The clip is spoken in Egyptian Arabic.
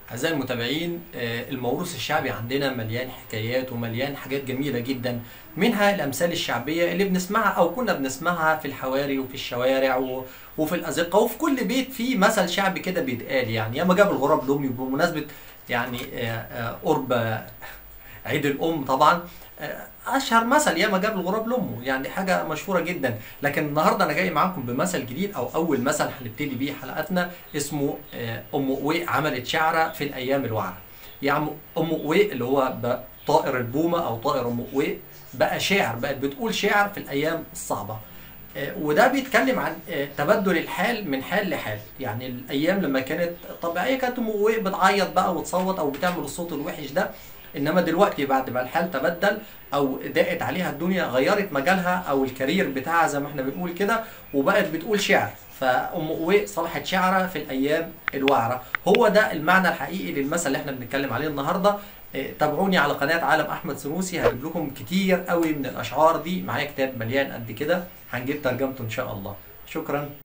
أعزائي المتابعين آه، الموروث الشعبي عندنا مليان حكايات ومليان حاجات جميلة جدا منها الأمثال الشعبية اللي بنسمعها أو كنا بنسمعها في الحواري وفي الشوارع و- وفي الأزقة وفي كل بيت في مثل شعبي كده بيتقال يعني ياما جاب الغراب لأمي بمناسبة يعني آه، آه، قرب آه، عيد الأم طبعا آه، أشهر مثل ياما جاب الغراب لأمه يعني حاجة مشهورة جدا لكن النهارده أنا جاي معاكم بمثل جديد أو أول مثل هنبتدي بيه حلقتنا اسمه آه، ام قويق عملت شعره في الايام الوعره يعني ام قويق اللي هو ب- طائر البومه او طائر ام قويق بقى شاعر بقت بتقول شعر في الايام الصعبه آه، وده بيتكلم عن آه، تبدل الحال من حال لحال يعني الايام لما كانت طبيعيه كانت ام قويق بتعيط بقى وتصوت او بتعمل الصوت الوحش ده انما دلوقتي بعد ما الحال تبدل او ضاقت عليها الدنيا غيرت مجالها او الكارير بتاعها زي ما احنا بنقول كده وبقت بتقول شعر فام قويق صلحت شعره في الايام الوعره هو ده المعنى الحقيقي للمثل اللي احنا بنتكلم عليه النهارده إيه، تابعوني على قناه عالم احمد سنوسي هجيب لكم كتير قوي من الاشعار دي معايا كتاب مليان قد كده هنجيب ترجمته ان شاء الله شكرا